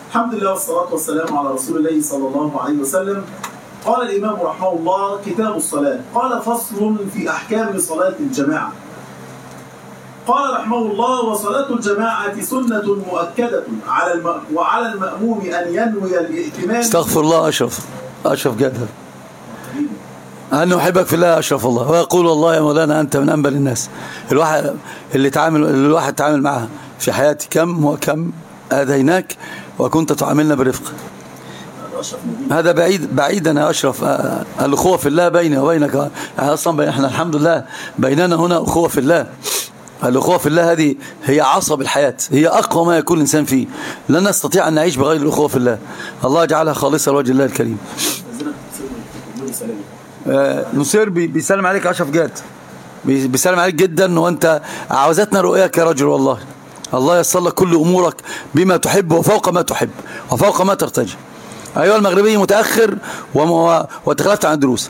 الحمد لله والصلاة والسلام على رسول الله صلى الله عليه وسلم قال الإمام رحمه الله كتاب الصلاة قال فصل في أحكام صلاة الجماعة قال رحمه الله وصلاة الجماعة سنة مؤكدة على الم... وعلى المأموم أن ينوي الائتمان استغفر الله أشرف أشرف جدا أن أحبك في الله أشرف الله ويقول والله يا مولانا أنت من أنبل الناس الواحد اللي تعامل اللي الواحد تعامل معها في حياتي كم وكم آذيناك وكنت تعاملنا برفق هذا بعيد بعيدا يا أشرف آه، الأخوة في الله بيني وبينك أصلا احنا الحمد لله بيننا هنا أخوة في الله الأخوة في الله هذه هي عصب الحياة هي أقوى ما يكون الإنسان فيه لن نستطيع أن نعيش بغير الأخوة في الله الله يجعلها خالصة لوجه الله الكريم آه، نصير بي- بيسلم عليك أشرف جاد بي- بيسلم عليك جدا وأنت عاوزتنا رؤياك يا رجل والله الله ييسر لك كل أمورك بما تحب وفوق ما تحب وفوق ما ترتجي أيها المغربي متأخر وم- وتخلفت عن الدروس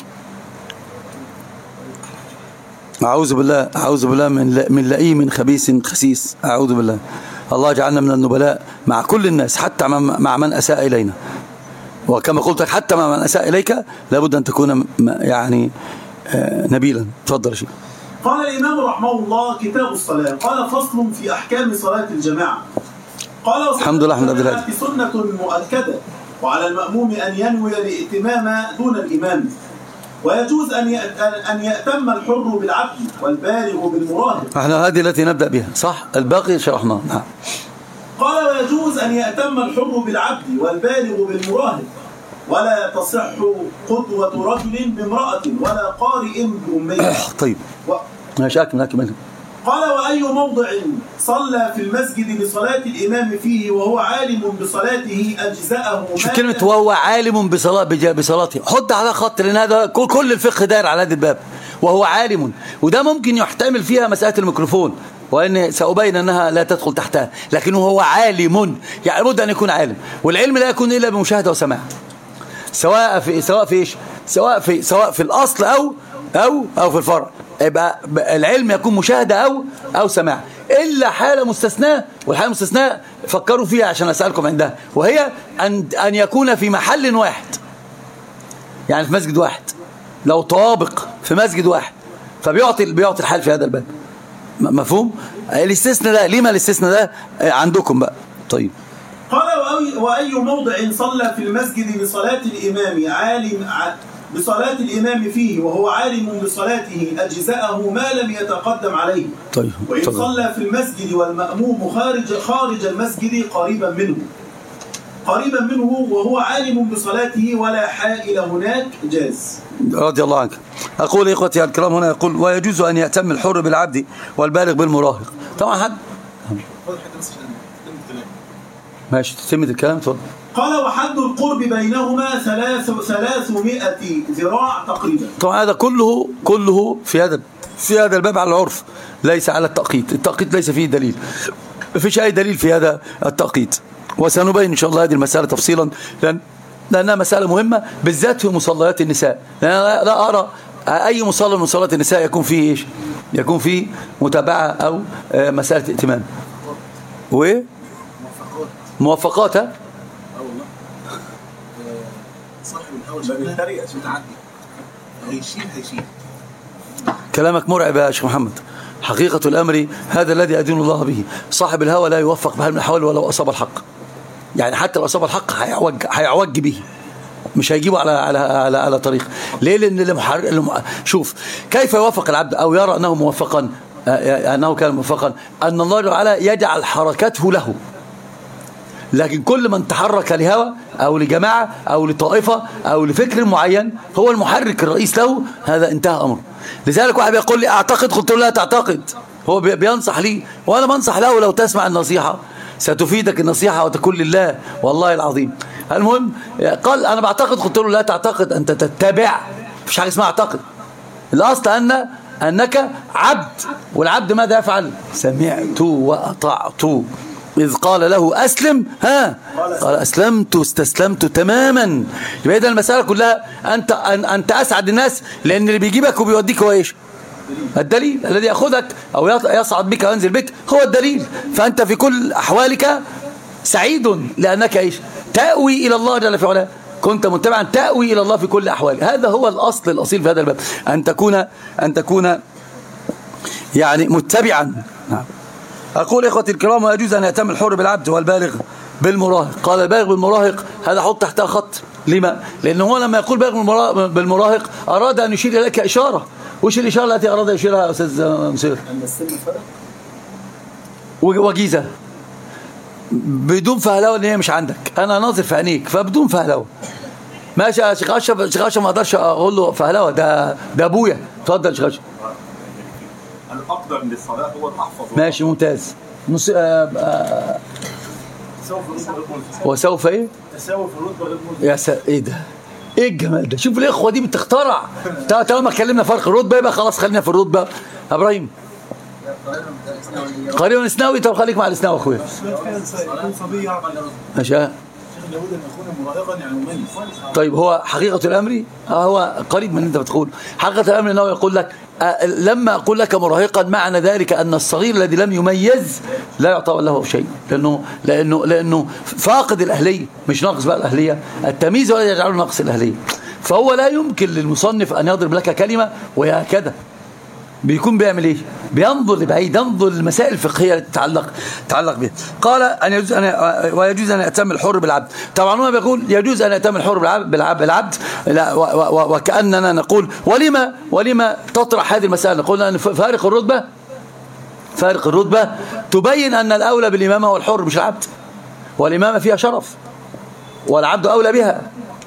أعوذ بالله أعوذ بالله من لا- من لئيم خبيث خسيس أعوذ بالله الله يجعلنا من النبلاء مع كل الناس حتى مع- مع من أساء إلينا وكما قلت لك حتى مع من أساء إليك لابد أن تكون م- يعني آه، نبيلا تفضل يا شيخ قال الإمام رحمه الله كتاب الصلاة قال فصل في أحكام صلاة الجماعة قال وصلاة الحمد لله، الحمد لله. الجماعة سنة مؤكدة وعلى المأموم أن ينوي الائتمام دون الإمام ويجوز أن يأت- أن يأتم الحر بالعبد والبالغ بالمراهق احنا هذه التي نبدأ بها صح الباقي شرحناه نعم قال ويجوز أن يأتم الحر بالعبد والبالغ بالمراهق ولا تصح قدوة رجل بامرأة ولا قارئ بأمية طيب و- ماشي أكمل أكمل قال وأي موضع صلى في المسجد بصلاة الإمام فيه وهو عالم بصلاته أجزأه شوف ما كلمة لم- وهو عالم بصلاة بج- بصلاته حط على خط لأن هذا كل كل الفقه داير على هذا الباب وهو عالم وده ممكن يحتمل فيها مسألة الميكروفون وأن سأبين أنها لا تدخل تحتها لكنه هو عالم يعني لابد أن يكون عالم والعلم لا يكون إلا بمشاهدة وسماع سواء في سواء في ايش سواء في سواء في الاصل او او او في الفرع يبقى ب- العلم يكون مشاهده او او سماع الا حاله مستثناه والحاله المستثناه فكروا فيها عشان اسالكم عندها وهي ان ان يكون في محل واحد يعني في مسجد واحد لو طوابق في مسجد واحد فبيعطي بيعطي الحال في هذا الباب م- مفهوم الاستثناء ده ليه ما الاستثناء ده آه، عندكم بقى طيب قال وأي, وأي موضع صلى في المسجد بصلاة الإمام عالم ع- بصلاة الإمام فيه وهو عالم بصلاته أجزأه ما لم يتقدم عليه طيب وإن اتفضل. صلى في المسجد والمأموم خارج خارج المسجد قريبا منه قريبا منه وهو عالم بصلاته ولا حائل هناك جاز رضي الله عنك أقول إخوتي الكرام هنا يقول ويجوز أن يأتم الحر بالعبد والبالغ بالمراهق طبعا حد ماشي تتم الكلام تفضل قال وحد القرب بينهما ثلاث ثلاثمائة ذراع تقريبا طبعا هذا كله كله في هذا في هذا الباب على العرف ليس على التأقيت التأقيت ليس فيه دليل ما فيش أي دليل في هذا التأقيت وسنبين إن شاء الله هذه المسألة تفصيلا لأن لأنها مسألة مهمة بالذات في مصليات النساء لأن أنا لا أرى أي مصلى من مصليات النساء يكون فيه إيش يكون فيه متابعة أو آه، مسألة ائتمام وإيه موافقات ها؟ صاحب الاول بيتريق متعدي هيشيل هيشيل كلامك مرعب يا شيخ محمد حقيقة الأمر هذا الذي أدين الله به صاحب الهوى لا يوفق بحال من الأحوال ولو أصاب الحق يعني حتى لو أصاب الحق هيعوج هيعوج به مش هيجيبه على على على, على طريق ليه لأن المحر... الم... شوف كيف يوفق العبد أو يرى أنه موفقا آه، أنه كان موفقا أن الله تعالى يجعل حركته له لكن كل من تحرك لهوى أو لجماعة أو لطائفة أو لفكر معين هو المحرك الرئيس له هذا انتهى أمره لذلك واحد بيقول لي أعتقد قلت له لا تعتقد هو بي- بينصح لي وأنا بنصح له لو تسمع النصيحة ستفيدك النصيحة وتكون لله والله العظيم المهم قال أنا بعتقد قلت له لا تعتقد أنت تتبع مفيش حاجة اسمها اعتقد الأصل أن أنك عبد والعبد ماذا يفعل سمعت وأطعت إذ قال له أسلم ها قال أسلمت استسلمت تماما يبقى إذا المسألة كلها أنت أن أنت أسعد الناس لأن اللي بيجيبك وبيوديك هو إيش الدليل الذي يأخذك أو يصعد بك وينزل بك هو الدليل فأنت في كل أحوالك سعيد لأنك إيش تأوي إلى الله جل في علاه كنت متبعا تأوي إلى الله في كل أحوال هذا هو الأصل الأصيل في هذا الباب أن تكون أن تكون يعني متبعا نعم أقول إخوتي الكرام ويجوز أن يتم الحر بالعبد والبالغ بالمراهق قال البالغ بالمراهق هذا حط تحتها خط لما؟ لأنه هو لما يقول بالغ بالمرا- بالمراهق أراد أن يشير إليك إشارة وش الإشارة التي أراد يشيرها يا أستاذ مسير أن السن فرق وجيزة بدون فهلوه ان هي مش عندك انا ناظر في عينيك فبدون فهلوه ماشي يا شيخ اشرف شيخ اشرف ما اقدرش اقول له فهلوه ده ده ابويا اتفضل يا شيخ اشرف الأقدم للصلاة هو الأحفظ ماشي ممتاز نص... آه... آه... سوف يقول وسوف ايه تساوي في الرتبة غير ملزم يا س... ايه ده ايه الجمال ده شوف الاخوه دي بتخترع تا- طالما اتكلمنا فرق الرتبه يبقى خلاص خلينا في الرتبه يا ابراهيم قريبا اسناوي طب خليك مع الاسناوي يا اخويا يكون صبي يعقل ماشي آه. شيخ لابد أن يكون مراهقا يعني مميز طيب هو حقيقة الأمر آه هو قريب من اللي أنت بتقول حقيقة الأمر أنه يقول لك آه لما أقول لك مراهقا معنى ذلك أن الصغير الذي لم يميز لا يعطى له شيء لأنه لأنه لأنه فاقد الأهلية مش ناقص بقى الأهلية التمييز ولا يجعله ناقص الأهلية فهو لا يمكن للمصنف أن يضرب لك كلمة وهي هكذا بيكون بيعمل ايه بينظر لبعيد ينظر للمسائل الفقهيه التي تتعلق تتعلق بها قال ان يجوز ان ويجوز ان يتم الحر بالعبد طبعا هو بيقول يجوز ان يتم الحر بالعبد بالعبد, بالعبد لا و و وكاننا نقول ولما ولما تطرح هذه المساله نقول ان فارق الرتبه فارق الرتبه تبين ان الاولى بالامامه هو الحر مش العبد والامامه فيها شرف والعبد اولى بها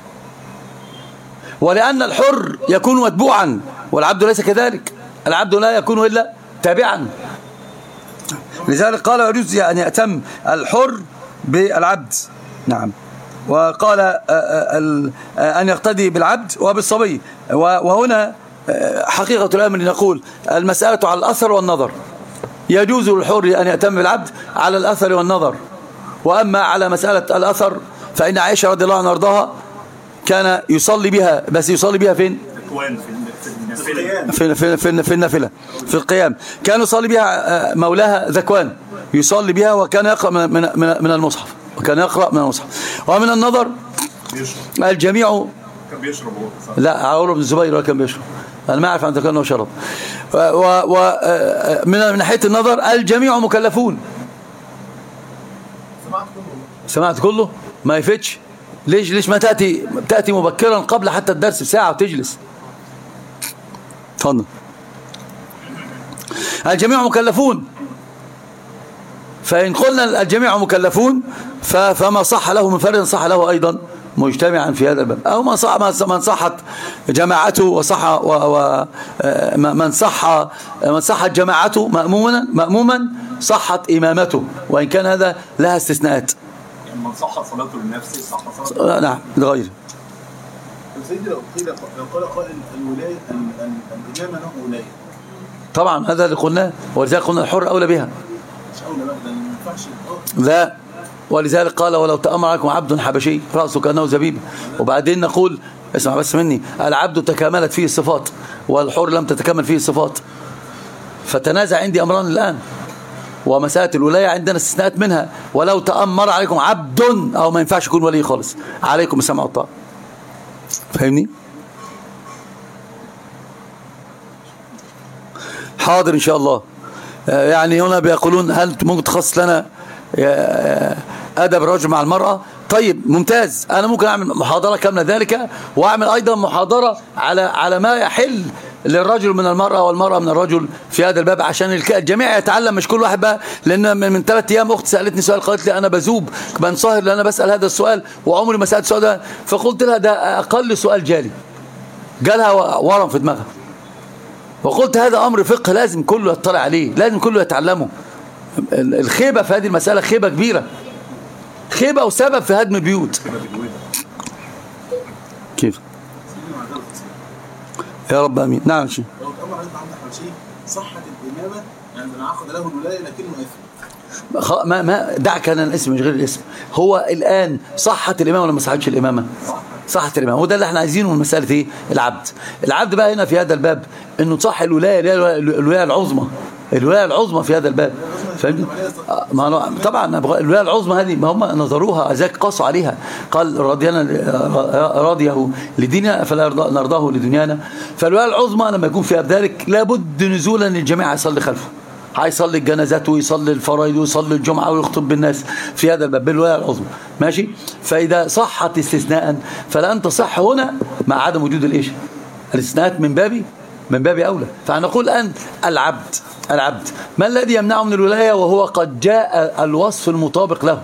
ولان الحر يكون متبوعا والعبد ليس كذلك العبد لا يكون إلا تابعا لذلك قال يجوز أن يأتم الحر بالعبد نعم وقال أن يقتدي بالعبد وبالصبي وهنا حقيقة الأمر نقول المسألة على الأثر والنظر يجوز للحر أن يأتم بالعبد على الأثر والنظر وأما على مسألة الأثر فإن عائشة رضي الله عنها وارضاها كان يصلي بها بس يصلي بها فين في في في في النافله في القيام كان يصلي بها مولاها ذكوان يصلي بها وكان يقرا من من من المصحف وكان يقرا من المصحف ومن النظر الجميع كان بيشرب هو لا عمرو بن الزبير ولا كان بيشرب انا ما اعرف عن كانه شرب ومن من ناحيه النظر الجميع مكلفون سمعت كله سمعت كله ما يفتش ليش ليش ما تاتي تاتي مبكرا قبل حتى الدرس بساعه وتجلس تفضل الجميع مكلفون فإن قلنا الجميع مكلفون فما صح له منفردا صح له أيضا مجتمعا في هذا الباب أو من صح من صحت جماعته وصح من صح من صحت جماعته مأموما مأموما صحت إمامته وإن كان هذا لها استثناءات يعني من صح صلاته لنفسه صح صلاته نعم لغيره سيدي لو قيل لو قال قائل الولايه ال- ال- الامامه له ولايه طبعا هذا اللي قلناه ولذلك قلنا الحر أولى بها مش اولى بقى ده ما ينفعش آه. لا ولذلك قال ولو تأمر عليكم عبد حبشي رأسه كأنه زبيب وبعدين نقول اسمع بس مني العبد تكاملت فيه الصفات والحر لم تتكمل فيه الصفات فتنازع عندي أمران الآن ومسألة الولاية عندنا استثناءات منها ولو تأمر عليكم عبد أو ما ينفعش يكون ولي خالص عليكم السمع والطاعة فاهمني حاضر إن شاء الله يعني هنا بيقولون هل ممكن تخصص لنا أدب الرجل مع المرأة طيب ممتاز أنا ممكن أعمل محاضرة كاملة ذلك وأعمل أيضا محاضرة على على ما يحل للرجل من المرأة والمرأة من الرجل في هذا الباب عشان الجميع يتعلم مش كل واحد بقى لأن من, من ثلاث أيام أخت سألتني سؤال قالت لي أنا بذوب بنصهر لأن أنا بسأل هذا السؤال وعمري ما سألت السؤال ده فقلت لها ده أقل سؤال جالي جالها ورم في دماغها وقلت هذا أمر فقه لازم كله يطلع عليه لازم كله يتعلمه الخيبة في هذه المسألة خيبة كبيرة خيبة وسبب في هدم البيوت كيف يا رب امين نعم شيء لو تامر عليك عبد حبشي صحت الامامه يعني انعقد له الولايه لكنه اثم خ... ما ما دعك انا الاسم مش غير الاسم هو الان صحت الامامه ولا ما صحتش الامامه صحت الامامه وده اللي احنا عايزينه من مساله ايه العبد العبد بقى هنا في هذا الباب انه تصح الولايه اللي هي الولايه العظمى الولايه العظمى في هذا الباب فهمت آه، ما أنا طبعا أبغى- الولايه العظمى هذه ما هم نظروها ذاك قاسوا عليها قال رضينا راضيه لديننا فلا يرضى- نرضاه لدنيانا فالولايه العظمى لما يكون فيها ذلك لابد نزولا الجميع يصلي خلفه هيصلي الجنازات ويصلي الفرائض ويصلي الجمعة ويخطب بالناس في هذا الباب بالولاية العظمى ماشي فإذا صحت استثناء فلن تصح هنا مع عدم وجود الإيش الاستثناءات من باب من باب أولى فنقول الآن العبد العبد ما الذي يمنعه من الولاية وهو قد جاء الوصف المطابق له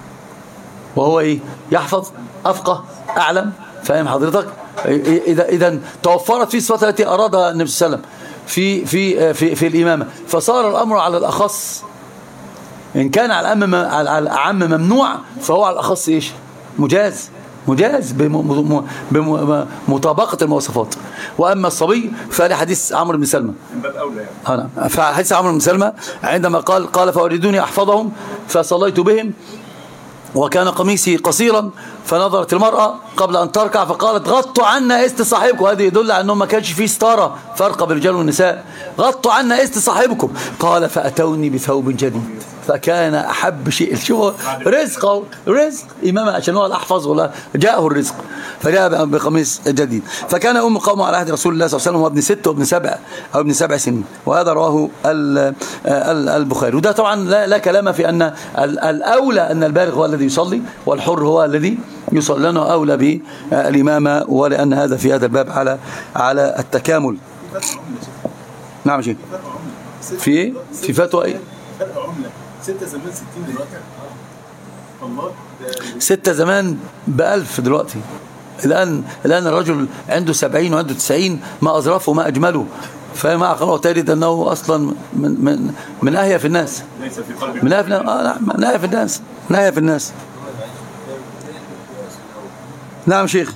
وهو ايه يحفظ افقه اعلم فاهم حضرتك اذا اذا توفرت فيه الصفات التي ارادها النبي صلى الله عليه وسلم في في في في الامامه فصار الامر على الاخص ان كان على الأم على الاعم ممنوع فهو على الاخص ايش مجاز مجاز بم- بم- بمطابقه المواصفات واما الصبي فلحديث عمرو بن سلمى من باب اولى يعني ها نعم فحديث عمرو بن سلمى عندما قال قال فأريدوني أحفظهم فصليت بهم وكان قميصي قصيرا فنظرت المرأة قبل أن تركع فقالت غطوا عنا است صاحبكم هذا يدل على أنه ما كانش فيه ستارة فرق بين الرجال والنساء غطوا عنا است صاحبكم قال فأتوني بثوب جديد فكان أحب شيء شو رزق رزق إمام عشان هو الأحفظ ولا جاءه الرزق فجاء بقميص جديد فكان أم قومه على عهد رسول الله صلى الله عليه وسلم وابن ست وابن سبع أو ابن سبع سنين وهذا رواه ال- ال- البخاري وده طبعا لا, لا كلام في أن ال- الأولى أن البالغ هو الذي يصلي والحر هو الذي يصلي لأنه أولى بالإمامة ولأن هذا في هذا الباب على على التكامل في فرق عمله شيخ نعم شيخ فرق عمله ست- في إيه؟ في فتوى إيه؟ فرق عمله 6 زمان 60 دلوقتي والله ده ستة زمان بألف دلوقتي الآن الآن الرجل عنده سبعين وعنده تسعين ما أظرفه ما أجمله فما أقرأ تجد أنه أصلا من من من أهيف الناس ليس في قلبك من أهيف آه نعم من أهيف الناس من أهيف الناس نعم شيخ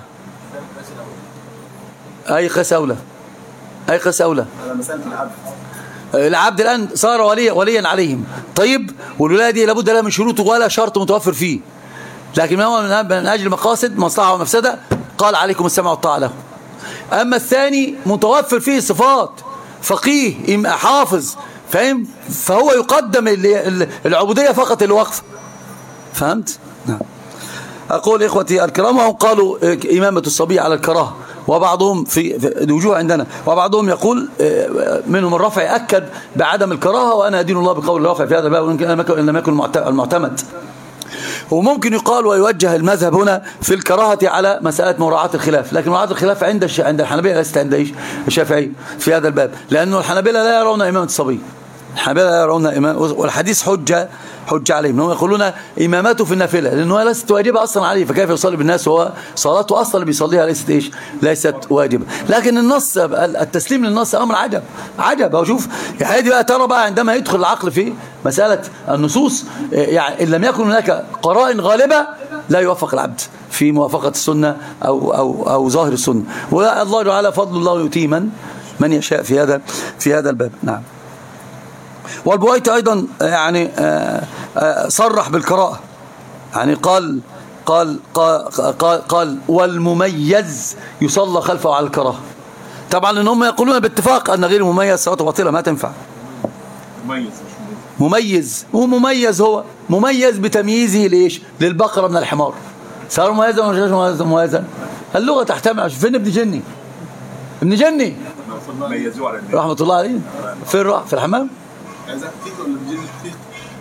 أي قياس أولى أي قياس أولى على مسألة العبد العبد الآن صار وليا وليا عليهم طيب والولاية دي لابد لها من شروط ولا شرط متوفر فيه لكن هو من من أجل مقاصد مصلحة ومفسدة قال عليكم السمع والطاعة له أما الثاني متوفر فيه صفات فقيه إم- حافظ فاهم فهو يقدم ال- ال- العبودية فقط الوقف فهمت نعم أقول إخوتي الكرام وهم قالوا إمامة الصبي على الكراهة وبعضهم في في الوجوه عندنا وبعضهم يقول آه، منهم الرفع أكد بعدم الكراهة وأنا أدين الله بقول الرفع في هذا الباب وإن لم يكن- إن لم يكن المعت- المعتمد وممكن يقال ويوجه المذهب هنا في الكراهة على مسألة مراعاة الخلاف لكن مراعاة الخلاف عند الش... عند الحنابلة ليست عند إيش؟ الشافعي في هذا الباب لأنه الحنابلة لا يرون إمامة الصبي الحنابلة لا يرون إمام والحديث حجة حجة عليهم هم يقولون إمامته في النافلة لأنه ليست واجبة أصلا عليه فكيف يصلي بالناس وهو صلاته أصلا اللي بيصليها ليست إيش ليست واجبة لكن النص التسليم للنص أمر عجب عجب أو شوف يعني دي بقى ترى بقى عندما يدخل العقل في مسألة النصوص يعني إن لم يكن هناك قرائن غالبة لا يوفق العبد في موافقة السنة أو, أو, أو ظاهر السنة والله تعالى فضل الله يؤتيه من من يشاء في هذا في هذا الباب نعم والبويتي أيضا يعني آه، آه، صرح بالقراءة يعني قال قال قال, قال, قال والمميز يصلى خلفه على الكراهه طبعا ان هم يقولون باتفاق ان غير المميز صلاته باطله ما تنفع مميز مش مميز مميز هو مميز هو مميز بتمييزه ليش للبقرة من الحمار صار مميزا ولا مش مميزا مميزا اللغة تحتمل فين ابن جني ابن جني ميزوه على الناس رحمة الله عليه فين راح في الحمام عايز فيك ولا بجيب فيك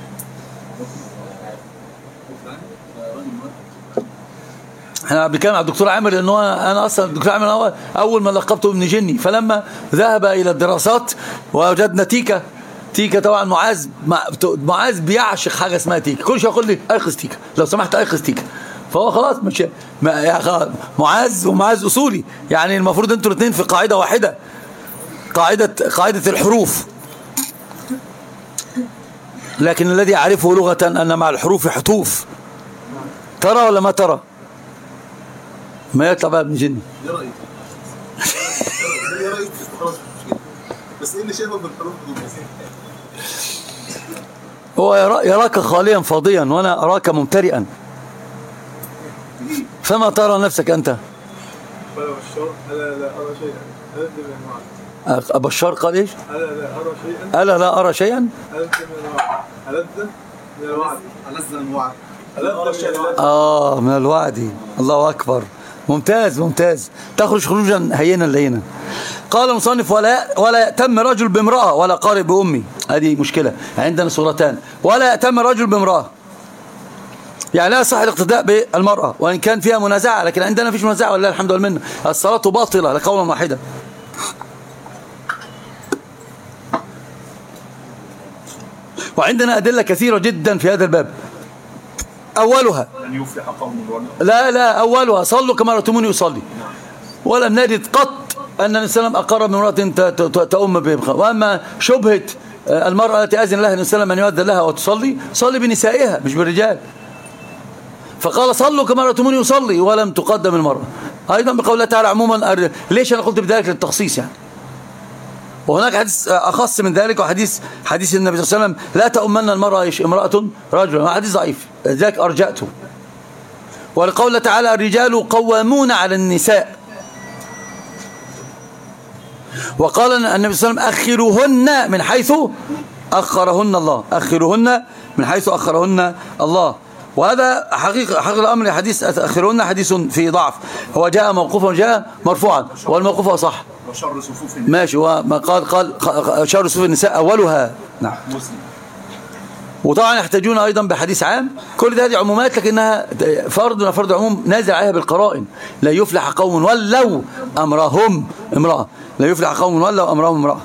راجل مرة. احنا بنتكلم على الدكتور عامر لان هو انا اصلا الدكتور عامر هو اول ما لقبته ابن جني فلما ذهب الى الدراسات ووجدنا تيكا تيكا طبعا معاذ مع- معاذ بيعشق حاجه اسمها تيكا كل شويه يقول لي ايقظ تيكا لو سمحت ايقظ تيكا فهو خلاص مش ما يعني خلاص معاذ ومعاذ اصولي يعني المفروض انتوا الاثنين في قاعده واحده قاعده قاعده الحروف لكن الذي اعرفه لغه ان مع الحروف حتوف ترى ولا ما ترى ما يطلع بقى ابن جني ايه رايك؟ ايه رايك؟ خلاص مش مشكله بس ايه اللي شايفه بالحروف دول بس؟ هو يرا- يراك خاليا فاضيا وانا اراك ممتلئا فما ترى نفسك انت ولا الشر لا لا أرى شيئا أبدل المعنى بشار قال ايش ألا لا أرى شيئا الا لا ارى شيئا ألد من الوعد ألد من الوعد ألذ من الوعد ألد من الوعد اه من الوعد الله اكبر ممتاز ممتاز تخرج خروجا هينا لينا قال المصنف ولا ولا يأتم رجل بامرأة ولا قارب بأمي هذه مشكلة عندنا صورتان ولا يأتم رجل بامرأة يعني لا يصح الاقتداء بالمرأة وإن كان فيها منازعة لكن عندنا فيش منازعة ولله الحمد والمنة الصلاة باطلة لقولا واحدا وعندنا أدلة كثيرة جدا في هذا الباب أولها أن يفلح قوم الولد لا لا أولها صلوا كما رأيتموني أصلي ولم نجد قط أن النبي صلى الله عليه وسلم أقر بامرأة ت- ت- تؤم بهم وأما شبهة آه، المرأة التي أذن لها النبي صلى الله عليه وسلم أن يؤذن لها وتصلي صلي بنسائها مش بالرجال فقال صلوا كما رأيتموني أصلي ولم تقدم المرأة أيضا بقول الله تعالى عموما أر- ليش أنا قلت بذلك للتخصيص يعني وهناك حديث أخص من ذلك وحديث حديث النبي صلى الله عليه وسلم لا تؤمن المرأة إيش امرأة رجلا حديث ضعيف ذلك أرجأته ولقول الله تعالى الرجال قوامون على النساء وقال النبي صلى الله عليه وسلم أخرهن من حيث أخرهن الله أخرهن من حيث أخرهن الله وهذا حقيقة حقيقة الأمر حديث أخرهن حديث في ضعف هو جاء موقوفا وجاء مرفوعا والموقوف صح وشر صفوف الناس ماشي وما قال قال شر صفوف النساء أولها نعم مسلم وطبعا يحتاجون أيضا بحديث عام كل هذه عمومات لكنها فرض فرض عموم نازل عليها بالقرائن لا يفلح قوم ولوا أمرهم امرأة لا يفلح قوم ولوا أمرهم امرأة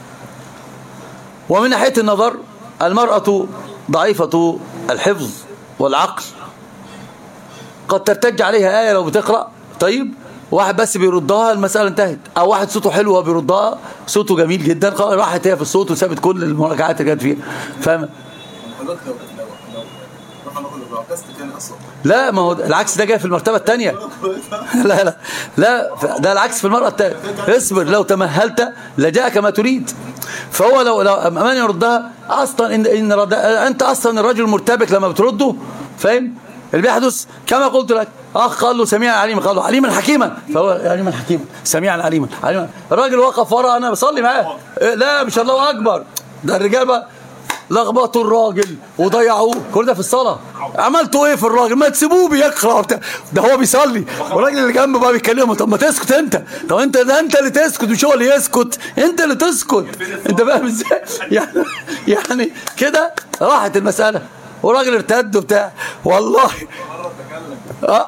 ومن ناحية النظر المرأة ضعيفة الحفظ والعقل قد ترتج عليها آية لو بتقرأ طيب واحد بس بيردها المسألة انتهت أو واحد صوته حلو وهو بيردها صوته جميل جدا قال- راحت هي في الصوت وسابت كل المراجعات اللي كانت فيها فاهم حضرتك لو لو لو روح نقول لو عكست تاني أصلا لا ما هو العكس ده جاي في المرتبة الثانية لا لا لا ف- ده العكس في المرة الثانية اصبر لو تمهلت لجاءك ما تريد فهو لو لو من يردها اصلا ان ان رد انت اصلا الرجل المرتبك لما بترده فاهم اللي بيحدث كما قلت لك اخ قال له سميعا عليما قال له عليما حكيما فهو عليما حكيما سميعا عليما عليما الراجل وقف ورا انا بصلي معاه إيه، لا مش الله اكبر ده الرجال بقى لخبطوا الراجل وضيعوه كل ده في الصلاة عملتوا ايه في الراجل ما تسيبوه بيقرا وبتاع ده هو بيصلي والراجل اللي جنبه بقى بيتكلمه طب ما تسكت انت طب انت ده انت اللي تسكت مش هو اللي يسكت انت اللي تسكت انت فاهم ازاي يعني يعني كده راحت المسألة والراجل ارتد وبتاع والله اه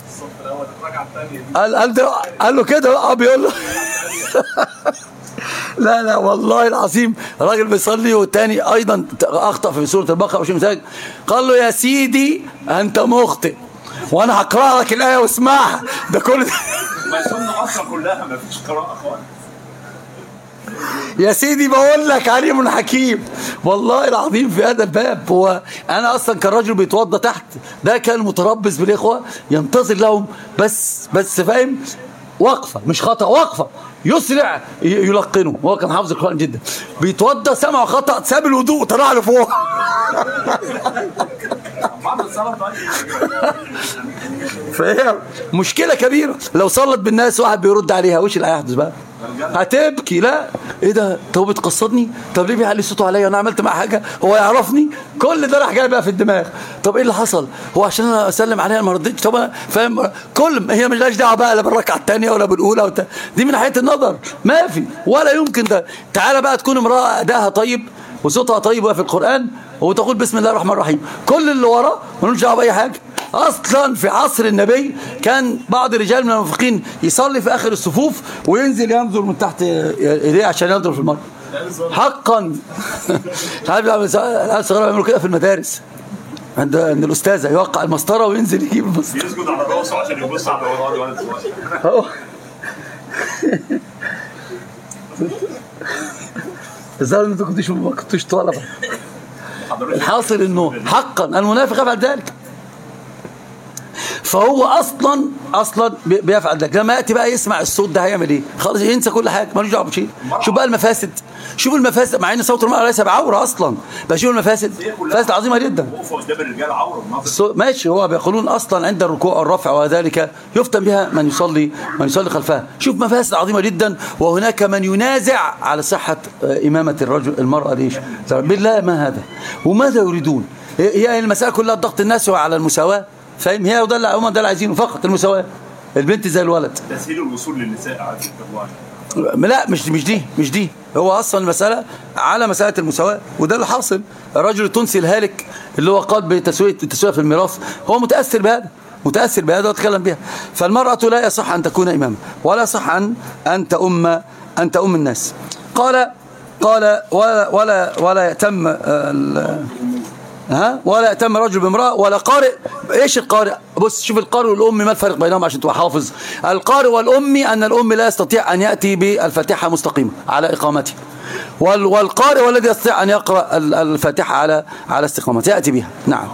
قال قال ده قال له كده اه بيقول له لا لا والله العظيم راجل بيصلي والتاني ايضا اخطا في سوره البقره وشيء مثال قال له يا سيدي انت مخطئ وانا هقرا لك الايه واسمعها ده كل ده ما السنة أصلا كلها ما فيش قراءة خالص يا سيدي بقول لك عليم حكيم والله العظيم في هذا الباب هو انا اصلا كان راجل بيتوضى تحت ده كان متربص بالاخوه ينتظر لهم بس بس فاهم وقفه مش خطا وقفه يسرع ي- يلقنه هو كان حافظ القران جدا بيتوضى سمع خطا ساب الوضوء طلع له فوق بعد الصلاة طيب فهي مشكلة كبيرة لو صلت بالناس واحد بيرد عليها وش اللي هيحدث بقى هتبكي لا ايه ده طب بتقصدني طب ليه بيعلي صوته عليا انا عملت معاه حاجه هو يعرفني كل ده راح جاي بقى في الدماغ طب ايه اللي حصل هو عشان انا اسلم عليها ما رضيتش طب أنا فاهم كل هي مش دعوه بقى لا بالركعه الثانيه ولا بالاولى وت... دي من ناحيه النظر ما في ولا يمكن ده تعالى بقى تكون امراه ادائها طيب وصوتها طيب وهي في القران وتقول بسم الله الرحمن الرحيم كل اللي وراه ملوش دعوه باي حاجه اصلا في عصر النبي كان بعض الرجال من المنافقين يصلي في اخر الصفوف وينزل ينظر من تحت ايديه عشان ينظر في المرء حقا عارف العيال الصغيره بيعملوا كده في المدارس عند عند الاستاذه يوقع المسطره وينزل يجيب المسطره يسجد على راسه عشان يبص على الولد ولد صغير أهو. الظاهر ان انتوا كنتوش ما كنتوش طلبه الحاصل انه حقا المنافق يفعل ذلك فهو اصلا اصلا بي- بيفعل ذلك لما ياتي بقى يسمع الصوت ده هيعمل ايه خلاص ينسى كل حاجه ملوش دعوه بشيء شوف بقى المفاسد شوف المفاسد مع ان صوت المراه ليس بعوره اصلا بس شوف المفاسد مفاسد عظيمه جدا وقفوا قدام الرجال عوره ما الصو- ماشي هو بيقولون اصلا عند الركوع والرفع وذلك يفتن بها من يصلي من يصلي خلفها شوف مفاسد عظيمه جدا وهناك من ينازع على صحه آه، امامه الرجل المراه ليش بالله ما هذا وماذا يريدون هي هي المساله كلها ضغط الناس على المساواه فاهم هي وده اللي هم ده اللي عايزينه فقط المساواه البنت زي الولد تسهيل الوصول للنساء على فكره الله لا مش مش دي مش دي هو اصلا المساله على مساله المساواه وده اللي حاصل الرجل التونسي الهالك اللي هو قاد بتسويه التسويه في الميراث هو متاثر بهذا متاثر بهذا وتكلم بها فالمراه لا يصح ان تكون اماما ولا يصح ان ان تؤم ان تؤم الناس قال قال ولا ولا ولا يتم آه، ال- ها ولا يأتم رجل بامرأة ولا قارئ ايش القارئ بص شوف القارئ والأم ما الفرق بينهم عشان تبقى حافظ القارئ والأم أن الأم لا يستطيع أن يأتي بالفاتحة مستقيمة على إقامته وال- والقارئ والذي يستطيع أن يقرأ ال- الفاتحة على على استقامته يأتي بها نعم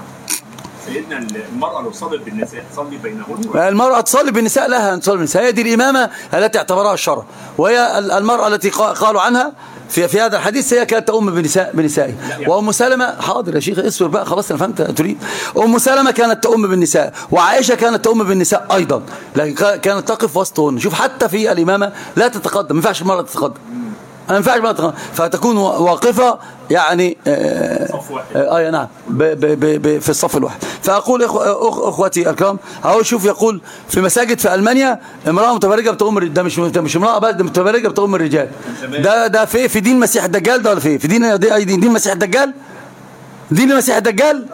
سيدنا المراه لو صلت بالنساء تصلي بينهن المرأة تصلي بالنساء لها أن تصلي بالنساء هي دي الإمامة التي اعتبرها الشرع وهي ال- المرأة التي قا- قالوا عنها في في هذا الحديث هي كانت تؤم بنساء بنسائه وأم سلمة حاضر يا شيخ اصبر بقى خلاص أنا فهمت تريد أم سلمة كانت تؤم بالنساء وعائشة كانت تؤم بالنساء أيضا لكن كا- كانت تقف وسطهن شوف حتى في الإمامة لا تتقدم ما ينفعش المرأة تتقدم ما ينفعش المرأة تتقدم فتكون واقفة يعني آه، صف واحد. اه يا نعم ب ب ب ب في الصف الواحد فاقول إخو أخ اخوتي الكرام اهو شوف يقول في مساجد في المانيا امراه متبرجه بتؤم الر- ده مش ده مش امراه بس ده متبرجه بتؤم الرجال ده ده في في دين مسيح الدجال ده ولا في في دين دي- دين, دين مسيح الدجال دين المسيح الدجال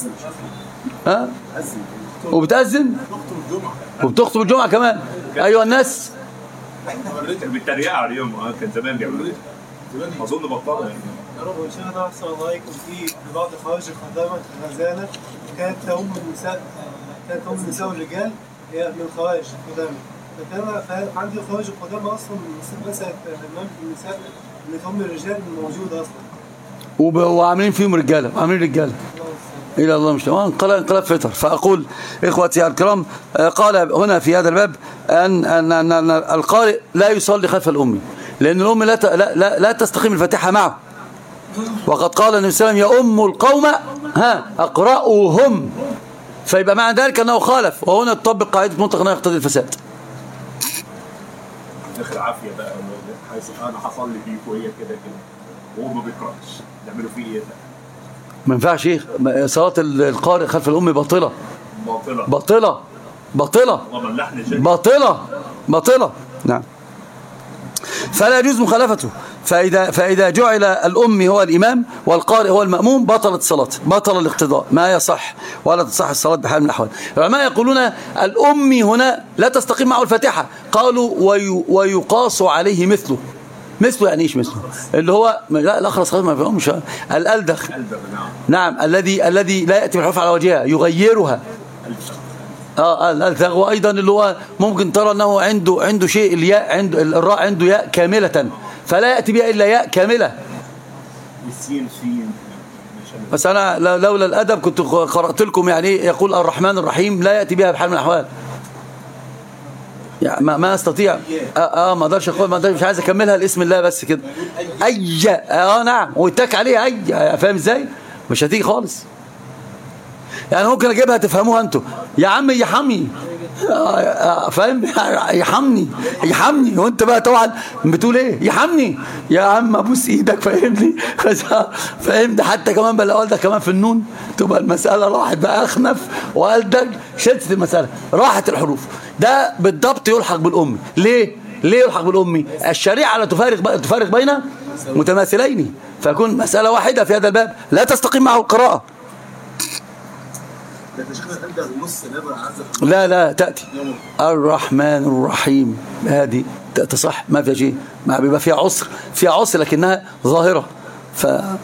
ها وبتأذن وبتخطب الجمعه كمان ايها الناس كان بيتريقوا عليهم اه كان زمان بيعملوا كده اظن بطلوا يعني وشيخنا أحسن الله إليكم في في بعض خوارج الخدامة الغزالة كانت تؤم النساء كانت تؤم النساء والرجال هي من خوارج الخدامة فكان فهل- عندي خوارج الخدامة أصلا مسألة الإمام في النساء إن تؤم الرجال موجودة أصلا وب- وعاملين فيهم رجاله عاملين رجاله إلى الله مش انقلب انقلاب فطر فأقول إخوتي الكرام آه، قال هنا في هذا الباب أن, أن, أن, أن القارئ لا يصلي خلف الأم لأن الأم لا, ت- لا, لا, لا تستقيم الفاتحة معه وقد قال النبي صلى الله عليه وسلم يا أم القوم ها أقرأوهم فيبقى معنى ذلك أنه خالف وهنا تطبق قاعدة مطلق أنه يقتضي الفساد داخل عافيه بقى حاسس انا هصلي فيك وهي كده كده وهو ما بيقراش تعملوا فيه ايه ده؟ ما ينفعش شيخ صلاة القارئ خلف الأم باطلة باطله باطلة باطلة طبعا اللحن شديد باطلة باطلة نعم فلا يجوز مخالفته فإذا, فإذا جعل الأم هو الإمام والقارئ هو المأموم بطلت الصلاة بطل الاقتضاء ما يصح ولا تصح الصلاة بحال من الأحوال العلماء يقولون الأم هنا لا تستقيم معه الفاتحة قالوا وي ويقاس عليه مثله مثله يعني ايش مثله اللي هو لا الاخرس خلاص ما فيهمش الالدخ قلبك نعم نعم الذي الذي لا ياتي بالحروف على وجهها يغيرها اه الالثغ وايضا اللي هو ممكن ترى انه عنده عنده شيء الياء عنده الراء عنده ياء كامله فلا ياتي بها الا ياء كامله السين سين عشان بس انا لو- لولا الادب كنت قرات لكم يعني إيه يقول الرحمن الرحيم لا ياتي بها بحال من الاحوال يعني ما, ما استطيع اه, آه ما اقدرش اقول ما اقدرش مش عايز اكملها الاسم الله بس كده اي اه نعم ويتك عليها اي فاهم ازاي مش هتيجي خالص يعني ممكن اجيبها تفهموها انتوا يا عم يحمي آه، آه، فاهم يحمني يحمني وانت بقى طبعا بتقول ايه يحمني يا عم ابوس ايدك فاهمني فاهم ده حتى كمان بقى لو ده كمان في النون تبقى المساله راحت بقى اخنف والدج شدت المساله راحت الحروف ده بالضبط يلحق بالام ليه ليه يلحق بالام الشريعه لا تفارق تفارق بين متماثلين فيكون مساله واحده في هذا الباب لا تستقيم معه القراءه ده تشكيل عند النص نبع عز لا لا تأتي الرحمن الرحيم هذه ت- تصح ما فيها شيء ما بيبقى فيها عسر فيها عسر لكنها ظاهرة ف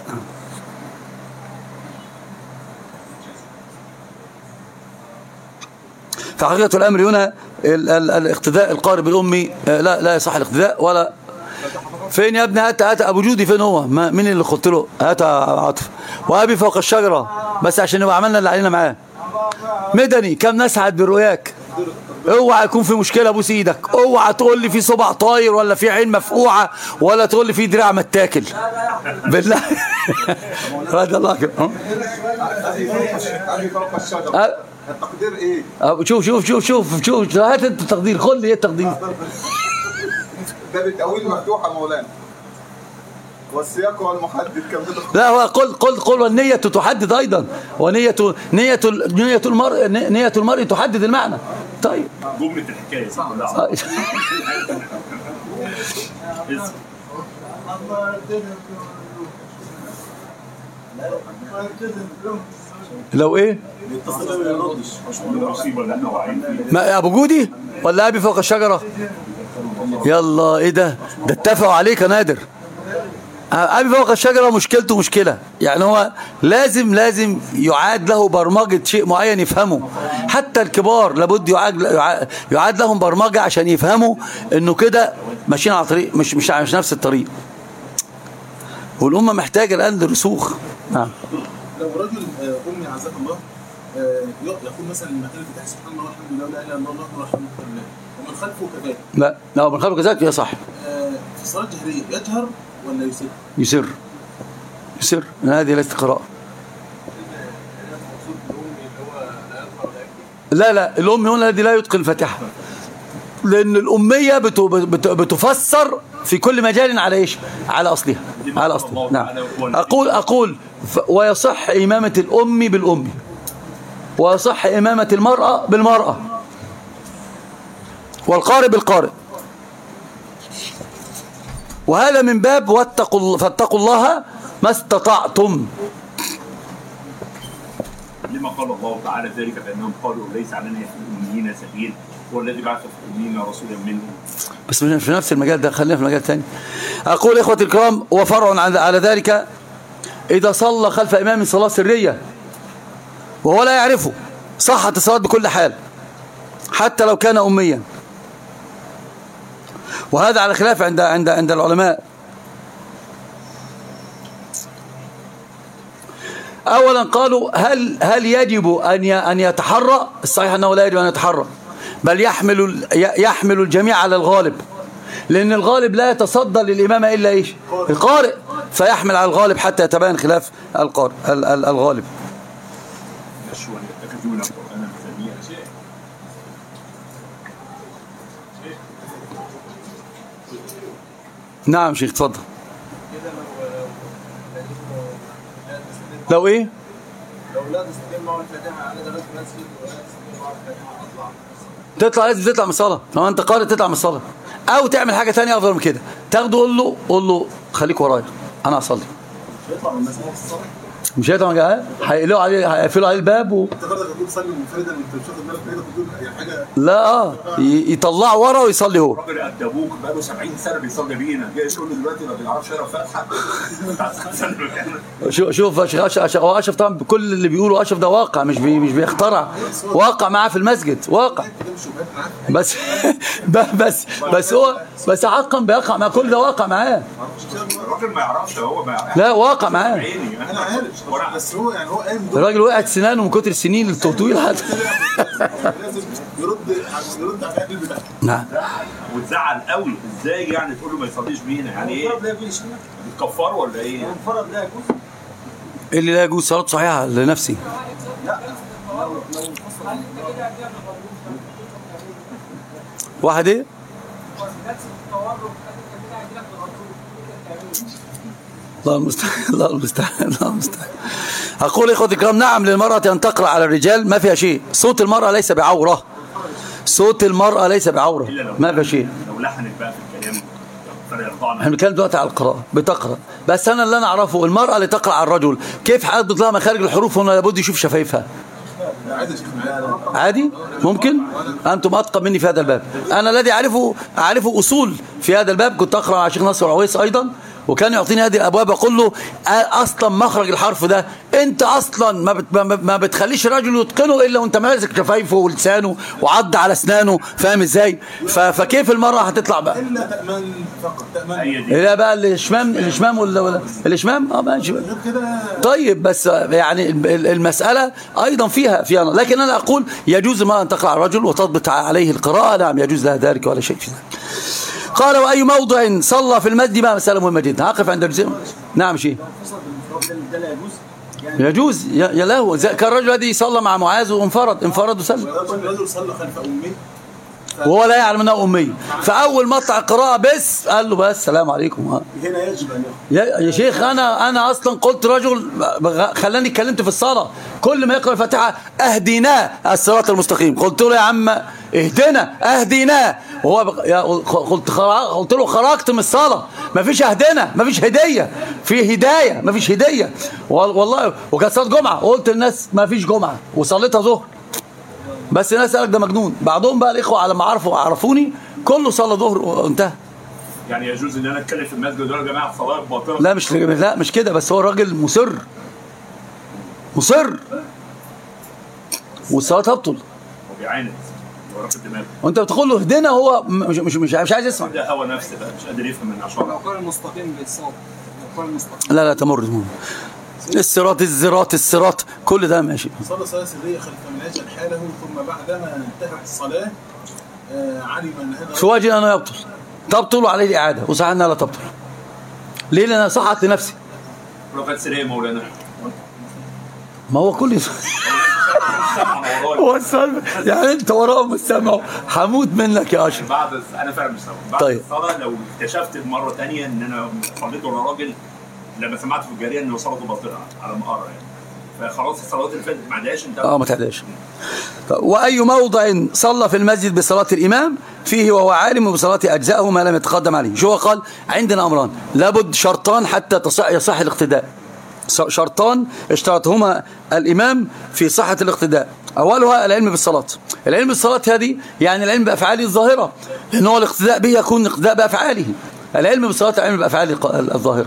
فحقيقة الأمر هنا ال- ال- الاقتداء القارئ بالأمي آه، لا لا يصح الاقتداء ولا فين يا ابني هات هات ابو جودي فين هو ما مين اللي قلت له هات يا عاطف وابي فوق الشجره بس عشان نبقى عملنا اللي علينا معاه مدني كم نسعد برؤياك اوعى يكون في مشكله ابوس ايدك اوعى تقول لي في صبع طاير ولا في عين مفقوعه ولا تقول لي في دراع متاكل بالله هذا الله أكبر. ها؟ أبي فوق الشجرة أه؟ التقدير إيه؟ أه، شوف شوف شوف شوف شوف هات انت التقدير خد لي ايه التقدير باب التأويل مفتوح يا مولانا والسياق هو المحدد كم تدخل لا هو قل قل قل والنية تحدد أيضا ونية نية نية المرء نية المرء تحدد المعنى طيب جمله الحكايه دي كلها آه، اسم. لو ايه المصيبه اللي احنا واقعين فيها ما ابو جودي ولا ابي فوق الشجره يلا ايه ده ده اتفقوا عليك يا نادر ابي فوق الشجره مشكلته مشكله يعني هو لازم لازم يعاد له برمجه شيء معين يفهمه حتى الكبار لابد يعاد يعاد- يعاد لهم برمجه عشان يفهموا انه كده ماشيين على طريق مش مش مش نفس الطريق والامه محتاجه الان لرسوخ نعم لو رجل آه، امي عزك الله آه، يقول مثلا المكان اللي فتح سبحان الله والحمد لله ولا اله الا الله الله رحمه الله ومن خلفه كذلك لا لا من خلفك كذلك يا صح آه، في الصلاه الجهريه يجهر ولا يسر؟ يسر يسر هذه ليست قراءة لا لا الأم هنا الذي لا يتقن الفاتحة لأن الأمية بت- بت- بتفسر في كل مجال على إيش على أصلها على أصلها نعم أقول أقول ف- ويصح إمامة الأم بالأم ويصح إمامة المرأة بالمرأة والقارئ بالقارئ وهذا من باب واتقوا فاتقوا الله ما استطعتم لما قال الله تعالى ذلك بانهم قالوا ليس علينا في الاميين سبيل هو الذي بعث في الاميين رسولا منهم بس مش في نفس المجال ده خلينا في مجال ثاني أقول إخوتي الكرام وفرع عن- على ذلك إذا صلى خلف إمام صلاة سرية وهو لا يعرفه صحت الصلاة بكل حال حتى لو كان أميا وهذا على خلاف عند عند عند العلماء اولا قالوا هل هل يجب ان ي- ان يتحرى الصحيح انه لا يجب ان يتحرى بل يحمل ال- ي- يحمل الجميع على الغالب لان الغالب لا يتصدى للامامه الا ايش القارئ فيحمل على الغالب حتى يتبين خلاف القارئ ال- ال- الغالب يشوا ان يتخذون قرانا سميعا نعم شيخ اتفضل لو ايه لو لا تستقيم معه الفاتحه انا دخلت مسجد ولا تستقيم معه الفاتحه اطلع تطلع لازم تطلع من الصلاه لو انت قارئ تطلع من الصلاه او تعمل حاجه ثانيه افضل من كده تاخده قول له قول له خليك ورايا انا هصلي يطلع من مسجد الصلاه مش هيطلع جاي هيقلوا عليه هيقفلوا عليه الباب و... افتكرتك هتقول صلي منفردا انت مش واخد بالك كده بتقول يعني حاجه لا اه ي- يطلعه ورا ويصلي هو راجل قد ابوك بقاله 70 سنه بيصلي بينا جاي تقول له دلوقتي ما بيعرفش يقرا فاتحه بتاع 70 سنه شوف شوف يا شيخ اشرف هو اشرف طبعا كل اللي بيقوله اشرف ده واقع مش بي مش بيخترع واقع معاه في المسجد واقع كده مش شبهات معاك بس ب- بس بس هو بس حقا بيقع مع كل ده واقع معاه الراجل ما يعرفش هو ما يعرفش لا واقع معاه عيني انا عارف بس هو يعني هو قايم دور الراجل وقعت سنانه من كتر السنين التطويل حتى لازم يرد يرد على القلب بتاعه نعم وتزعل قوي ازاي يعني تقول له ما يصليش بينا يعني ايه لا يجوز بتكفره ولا ايه المنفرد لا يجوز اللي لا يجوز صلاة صحيحة لنفسي واحد ايه الله المستعان الله المستعان الله المستعان اقول يا اخوتي الكرام نعم للمرأة ان تقرأ على الرجال ما فيها شيء صوت المرأة ليس بعورة صوت المرأة ليس بعورة الا لو ما فيها شيء لو لحنت بقى في الكلام فيرضعنا احنا بنتكلم دلوقتي على القراءة بتقرأ بس انا اللي انا اعرفه المرأة اللي تقرأ على الرجل كيف حدد لها مخارج الحروف هنا لابد يشوف شفايفها عادي يا شيخ معايا عادي ممكن انتم اتقى مني في هذا الباب انا الذي اعرفه اعرفه اصول في هذا الباب كنت اقرا على شيخ ناصر العويس ايضا وكان يعطيني هذه الابواب اقول له أ- اصلا مخرج الحرف ده انت اصلا ما بت ما- ما بتخليش الراجل يتقنه الا وانت ماسك شفايفه ولسانه وعض على اسنانه فاهم ازاي ف- فكيف المرأة هتطلع بقى الا تامن فقط تامن هي دي لا بقى الاشمام الاشمام ولا ولا الاشمام اه ماشي غير كده طيب بس يعني ال- المسألة أيضا فيها فيها لكن أنا أقول يجوز ما أن تقرأ الرجل وتضبط عليه القراءة نعم يجوز لها ذلك ولا شيء في ذلك قال وأي موضع صلى في المسجد بقى مسألة مهمة جدا هقف عند الجزء نعم شيء يجوز يا يا له زي- كان الرجل الذي صلى مع معاذ وانفرد انفرد وسلم ورجل رجل صلى خلف امه وهو لا يعلم انه امي فاول مطلع القراءه بس قال له بس السلام عليكم ها هنا يجب ان يقرأ يا يا شيخ انا انا اصلا قلت رجل بغ- خلاني اتكلمت في الصلاه كل ما يقرا الفاتحه اهدنا الصراط المستقيم قلت له يا عم اهدنا اهدنا وهو بق... يا قلت خرا... قلت له خرجت من الصلاه ما فيش اهدنا ما فيش هديه في هدايه ما فيش هديه وال- والله وكانت صلاه جمعه وقلت للناس ما فيش جمعه وصليتها ظهر بس الناس قالك ده مجنون بعضهم بقى الاخوه على ما عرفوا عرفوني كله صلى ظهر وانتهى يعني يجوز ان انا اتكلم في المسجد وأقول يا جماعه الصلاه باطله لا مش لا مش كده بس هو الراجل مصر مصر والصلاه تبطل وبيعاند ورافض دماغه وانت بتقول له اهدنا هو م- مش مش مش, مش عايز يسمع ده هوى نفس بقى مش قادر يفهم من لو عشان قال المستقيم بالصوت لو قال المستقيم لا لا تمر تمر. الصراط الزراط الصراط كل ده ماشي صلى صلاه سريه خلف من اجل حاله ثم بعدما انتهت الصلاه آه، علم ان هذا في وجه انه يبطل تبطل عليه الاعاده وصح انها لا تبطل ليه لان صحت لنفسي لو كانت سريه مولانا ما هو كل سمع ورايا هو السؤال يعني انت وراهم السمع هموت منك يا اشرف بعد الس- انا فعلا مش سامع بعد طيب. الصلاه لو اكتشفت مره تانية ان انا صليت ورا راجل لما سمعت في الجاريه ان صلاته باطله على ما ارى يعني فخلاص الصلوات اللي فاتت ما عداش انت اه ما تعداش طب وأي موضع صلى في المسجد بصلاة الإمام فيه وهو عالم بصلاة أجزائه ما لم يتقدم عليه شو هو قال عندنا أمران لابد شرطان حتى تصح يصح الاقتداء ش- شرطان اشترطهما الإمام في صحة الاقتداء أولها العلم بالصلاة العلم بالصلاة هذه يعني العلم بأفعاله الظاهرة لأن هو الاقتداء به يكون اقتداء بأفعاله العلم بالصلاة العلم بأفعاله الق- الظاهرة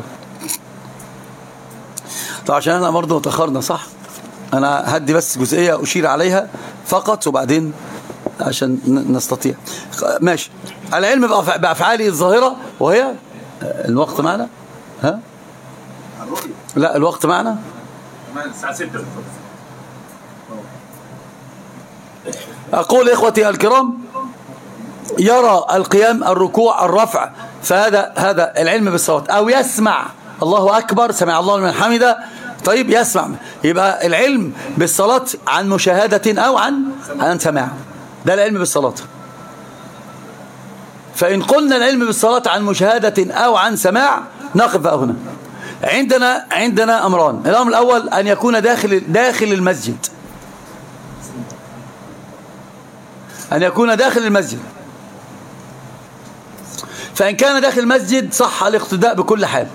طب عشان احنا برضه تأخرنا صح انا هدي بس جزئية اشير عليها فقط وبعدين عشان ن- نستطيع ماشي العلم بأف- بأفعاله الظاهرة وهي آه، الوقت معنا ها الرؤية لا الوقت معنا الساعه 6 بالظبط أقول إخوتي الكرام يرى القيام الركوع الرفع فهذا هذا العلم بالصلاة أو يسمع الله أكبر سمع الله لمن حمده طيب يسمع يبقى العلم بالصلاة عن مشاهدة أو عن عن سماع ده العلم بالصلاة فإن قلنا العلم بالصلاة عن مشاهدة أو عن سماع نقف بقى هنا عندنا عندنا أمران الأمر الأول أن يكون داخل داخل المسجد أن يكون داخل المسجد فإن كان داخل المسجد صح الاقتداء بكل حال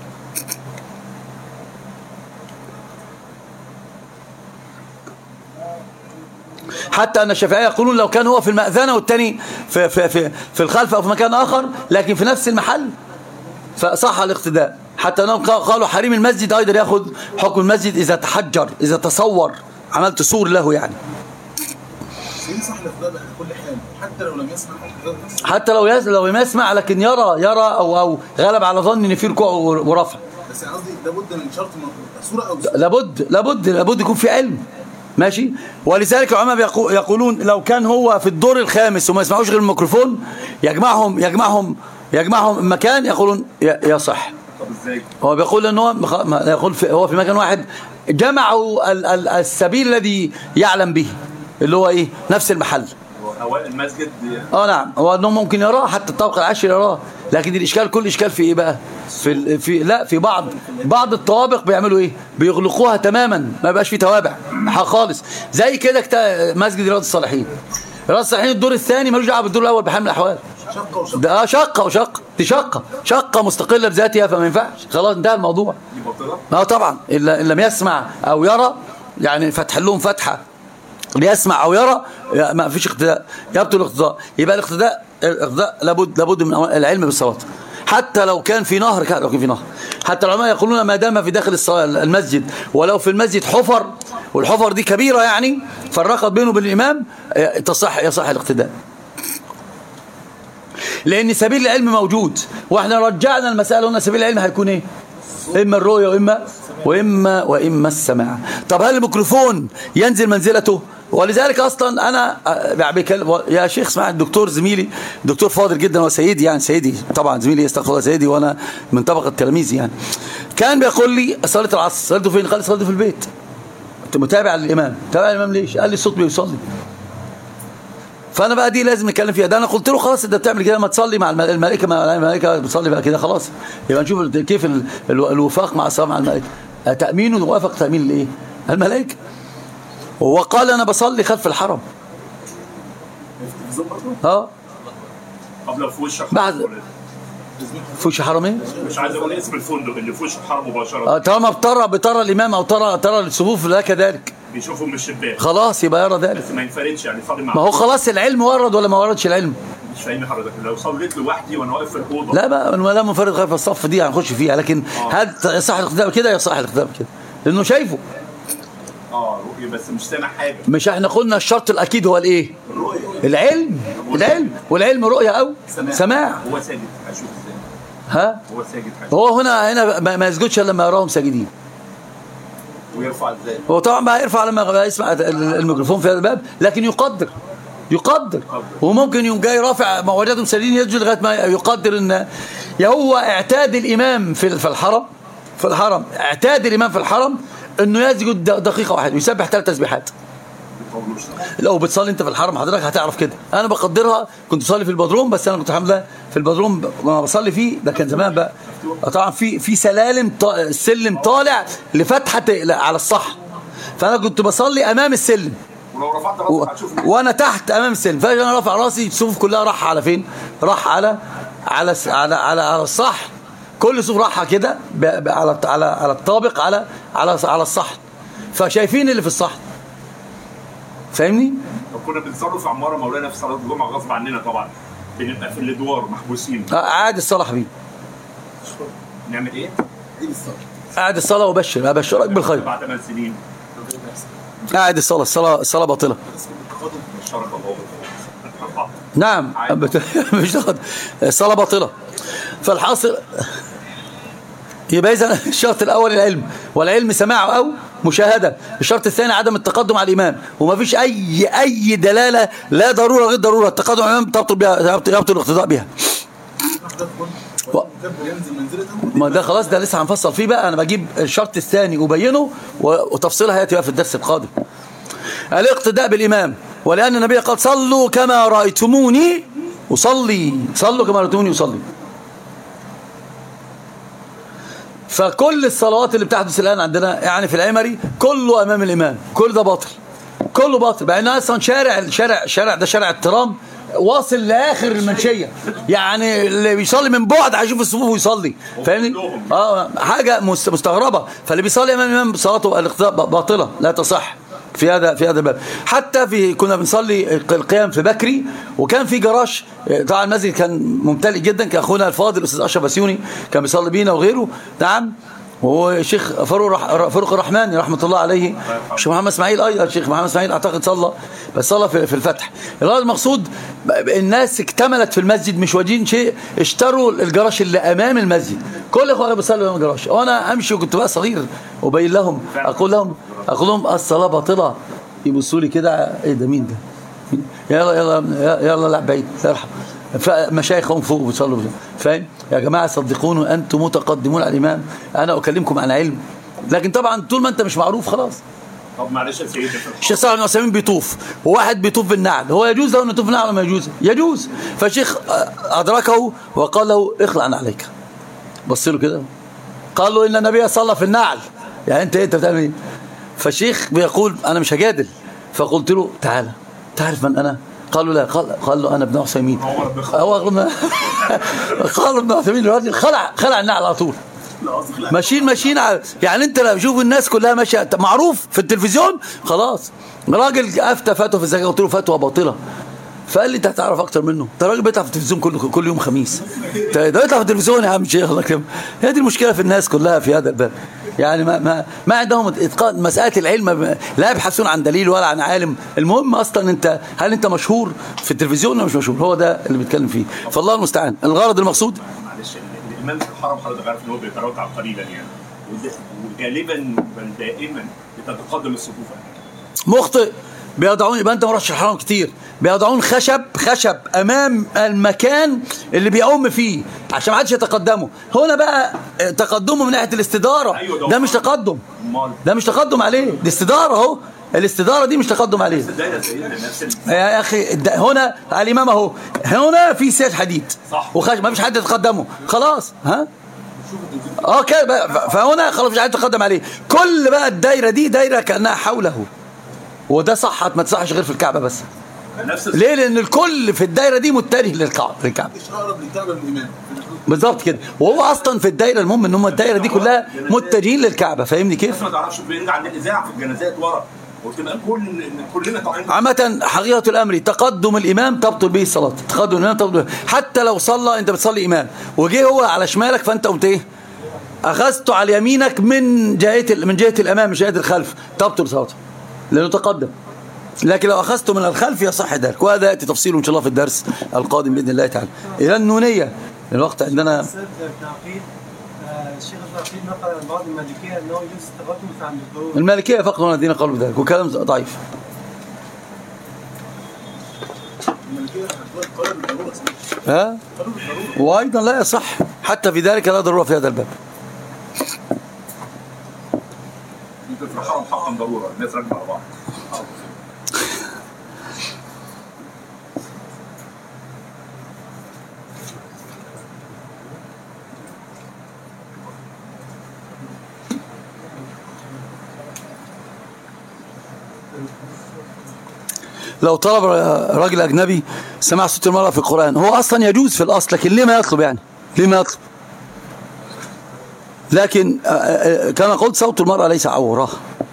حتى أن الشافعية يقولون لو كان هو في المأذنة والتاني في, في, في, في الخلف أو في مكان آخر لكن في نفس المحل فصح الاقتداء حتى أنهم قالوا حريم المسجد أيضا يأخذ حكم المسجد إذا تحجر إذا تصور عملت سور له يعني سيدي صح الاقتداء على كل حال حتى لو لم يسمع الاقتداء نفسه حتى لو يس لو ما يسمع لكن يرى يرى او او غلب على ظن ان في ركوع ورفع بس أنا قصدي لابد من شرط من صوره او صورة. لابد لابد لابد يكون في علم ماشي ولذلك العلماء بيقو- يقولون لو كان هو في الدور الخامس وما يسمعوش غير الميكروفون يجمعهم يجمعهم يجمعهم مكان يقولون ي- يصح طب ازاي؟ هو بيقول ان هو مخ- ما- يقول في هو في مكان واحد جمعوا ال- ال- السبيل الذي يعلم به اللي هو ايه نفس المحل هواء المسجد اه نعم هو انه ممكن يراه حتى الطابق العاشر يراه لكن الاشكال كل اشكال في ايه بقى في ال- في لا في بعض بعض الطوابق بيعملوا ايه بيغلقوها تماما ما بقاش في توابع حق خالص زي كده كتا- مسجد رياض الصالحين رياض الصالحين الدور الثاني ملوش دعوه بالدور الاول بحال من الاحوال شقه وشقه ده آه شقه وشقه دي شقه شقه مستقله بذاتها فما ينفعش خلاص انتهى الموضوع دي باطله اه طبعا إلا إن لم يسمع او يرى يعني فتح لهم فتحه ليسمع او يرى يا- ما فيش اقتداء يبطل الاقتداء يبقى الاقتداء الاقتداء لابد لابد من العلم بالصلاه حتى لو كان في نهر كان لو كان في نهر حتى العلماء يقولون ما دام في داخل الصلاة المسجد ولو في المسجد حفر والحفر دي كبيرة يعني فرقت بينه وبين الإمام آه، تصح يصح الاقتداء لأن سبيل العلم موجود واحنا رجعنا المسألة قلنا سبيل العلم هيكون ايه إما الرؤية وإما وإما وإما السماع طب هل الميكروفون ينزل منزلته ولذلك اصلا انا آه، بكلم يا شيخ اسمع الدكتور زميلي دكتور فاضل جدا وسيدي يعني سيدي طبعا زميلي يستغفر الله سيدي وانا من طبقه تلاميذي يعني كان بيقول لي صلاه العصر صليته فين قال لي صليته في البيت كنت متابع للامام تابع الامام ليش قال لي الصوت بيصلي فانا بقى دي لازم نتكلم فيها ده انا قلت له خلاص انت بتعمل كده ما تصلي مع الملائكه مع الملائكه بتصلي بقى كده خلاص يبقى نشوف كيف الوفاق مع الصلاه مع الملائكه تامين وافق تامين لايه الملائكه وقال انا بصلي خلف الحرم اه قبل في وش بعد في وش حرم ايه؟ مش عايز اقول اسم الفندق اللي في وش الحرم مباشره اه طالما بترى بترى الامام او ترى ترى الصفوف لا كذلك بيشوفوا من الشباك خلاص يبقى يرى ذلك بس ما ينفردش يعني صلي مع ما هو خلاص العلم ورد ولا ما وردش العلم مش فاهم حضرتك لو صليت لوحدي وانا واقف في الاوضه لا بقى لا منفرد خلف الصف دي هنخش فيها لكن هل يصح الاقتداء كده يصح الاقتداء كده لانه شايفه اه رؤيه بس مش سامع حاجه مش احنا قلنا الشرط الاكيد هو الايه العلم العلم والعلم رؤيه او سماع, سماع. هو ساجد هشوف ازاي ها هو ساجد هشوف هو هنا هنا ما ما يسجدش الا لما يراهم ساجدين ويرفع ازاي هو طبعا بقى يرفع لما يسمع الميكروفون في هذا الباب لكن يقدر يقدر وممكن يوم جاي رافع ما وجدهم سالين يسجد لغايه ما يقدر ان يا هو اعتاد الامام في في الحرم في الحرم اعتاد الامام في الحرم انه يسجد دقيقه واحده ويسبح ثلاث تسبيحات لو بتصلي انت في الحرم حضرتك هتعرف كده انا بقدرها كنت بصلي في البدروم بس انا كنت الحمد لله في البدروم لما بصلي فيه ده كان زمان بقى طبعا في في سلالم سلم طالع لفتحه على الصح فانا كنت بصلي امام السلم ولو رفعت راسك هتشوف وانا تحت امام السلم فاجي انا رافع راسي الصفوف كلها راح على فين راح على على على على, على الصح كل صوف راحه كده على على على الطابق على على على الصحن فشايفين اللي في الصحن فاهمني لو كنا بنصلي في عماره مولانا في صلاه الجمعه غصب عننا طبعا بنبقى في الادوار محبوسين قاعد الصلاه حبيبي نعمل ايه؟ عيد الصلاه قاعد الصلاه وبشر ابشرك بالخير بعد 8 سنين قاعد الصلاه الصلاه الصلاه باطله شرف الله نعم مش الصلاه باطله فالحاصل يبقى اذا الشرط الاول العلم والعلم سماع او مشاهده الشرط الثاني عدم التقدم على الامام وما فيش اي اي دلاله لا ضروره غير ضروره التقدم على الامام تبطل بها يبطل الاقتداء بها و... ما ده خلاص ده لسه هنفصل فيه بقى انا بجيب الشرط الثاني وبينه وتفصيلها هياتي بقى في الدرس القادم الاقتداء بالامام ولان النبي قال صلوا كما رايتموني اصلي صلوا كما رايتموني اصلي فكل الصلوات اللي بتحدث الآن عندنا يعني في العمري كله أمام الإمام كل ده باطل كله باطل بقى أصلا شارع شارع شارع ده شارع الترام واصل لاخر المنشيه يعني اللي بيصلي من بعد هيشوف الصفوف ويصلي فاهمني اه حاجه مستغربه فاللي بيصلي امام الامام صلاته الاقتداء باطله لا تصح في هذا في هذا الباب حتى في كنا بنصلي القيام في بكري وكان في جراش طبعا المسجد كان ممتلئ جدا كان اخونا الفاضل الاستاذ اشرف بسيوني كان بيصلي بينا وغيره نعم وهو الشيخ فاروق رح فاروق الرحمن رحمه الله عليه الشيخ محمد اسماعيل ايضا الشيخ محمد اسماعيل اعتقد صلى بس صلى في, في الفتح الغرض المقصود الناس اكتملت في المسجد مش واجدين شيء اشتروا الجراش اللي امام المسجد كل اخواني بيصلوا امام الجراش وانا امشي وكنت بقى صغير وبين لهم اقول لهم اقول لهم الصلاه باطله يبصوا لي كده ايه ده مين ده يلا يلا يلا لا بعيد ارحم فمشايخهم فوق بيصلوا فاهم يا جماعه صدقوني انتم متقدمون على الامام انا اكلمكم عن علم لكن طبعا طول ما انت مش معروف خلاص طب معلش يا سيدي الشيخ صالح بن عثيمين بيطوف وواحد بيطوف بالنعل هو يجوز له ان يطوف بالنعل ولا ما يجوز يجوز فالشيخ ادركه وقال له اخلع عليك بص له كده قال له ان النبي صلى في النعل يعني انت انت بتعمل ايه فالشيخ بيقول انا مش هجادل فقلت له تعالى تعرف من انا قالوا لا قال, قال له انا ابن عثيمين هو قال ابن عثيمين الراجل خلع خلع النعل على طول ماشيين ماشيين يعني انت لو شوف الناس كلها ماشيه معروف في التلفزيون خلاص راجل افتى فتوى في الزكاه قلت له فتوى باطله فقال لي انت هتعرف اكتر منه ده راجل بيطلع في التلفزيون كل كل يوم خميس ده ده يطلع في التلفزيون يا عم شيخ الله يكرمك هي دي المشكله في الناس كلها في هذا الباب يعني ما ما ما عندهم اتقان مساله العلم لا يبحثون عن دليل ولا عن عالم المهم اصلا انت هل انت مشهور في التلفزيون ولا مش مشهور هو ده اللي بيتكلم فيه فالله المستعان الغرض المقصود معلش الامام في الحرم حضرتك عارف ان هو بيتراجع قليلا يعني وده- وغالبا بل دائما بتتقدم الصفوف مخطئ بيضعون يبقى انت ما رحتش الحرام كتير بيضعون خشب خشب امام المكان اللي بيقوم فيه عشان ما حدش يتقدمه هنا بقى تقدمه من ناحيه الاستداره أيوة ده ده مش تقدم امال ده مش تقدم عليه دي استداره اهو الاستداره دي مش تقدم عليه الدايره سيدنا نفس ال- يا اخي ده هنا الامام اهو هنا في سياج حديد صح. وخشب ما فيش حد يتقدمه خلاص ها اه كده بقى، ف- فهنا خلاص مش حد يتقدم عليه كل بقى الدايره دي دايره كانها حوله وده صحت ما تصحش غير في الكعبه بس نفس ال- ليه لان الكل في الدايره دي متجه للكعبه للكعبه مش اقرب للكعبه من الامام بالظبط كده وهو اصلا في الدايره المهم ان هم الدايره دي كلها متجهين للكعبه فاهمني كيف بس ما تعرفش بيرجع عند الاذاعه في الجنازات ورا وتبقى كل كلنا طالعين عامة حقيقة الأمر تقدم الإمام تبطل به الصلاة تقدم الإمام تبطل به حتى لو صلى أنت بتصلي إمام وجه هو على شمالك فأنت قمت إيه أخذته على يمينك من جهة ال- من جهة الأمام مش جهة الخلف تبطل صلاته لأنه تقدم لكن لو أخذته من الخلف يصح ذلك وهذا يأتي تفصيله إن شاء الله في الدرس القادم بإذن الله تعالى إلى النونية الوقت عندنا السيد التعقيد آه، الشيخ التعقيد نقل عن بعض المالكيه انه يجوز التقدم في عند الضروره المالكية فقط هم الذين قالوا بذلك وكلام ضعيف الملكيه قالوا بالضروره ها قالوا بالضروره وأيضا لا يصح حتى في ذلك لا ضرورة في هذا الباب يمكن في الحرم حقا ضروره الناس راكبه على بعض لو طلب راجل أجنبي سمع صوت المرأة في القرآن هو أصلا يجوز في الأصل لكن ليه ما يطلب يعني ليه ما يطلب لكن آه، آه، كما قلت صوت المرأة ليس عورة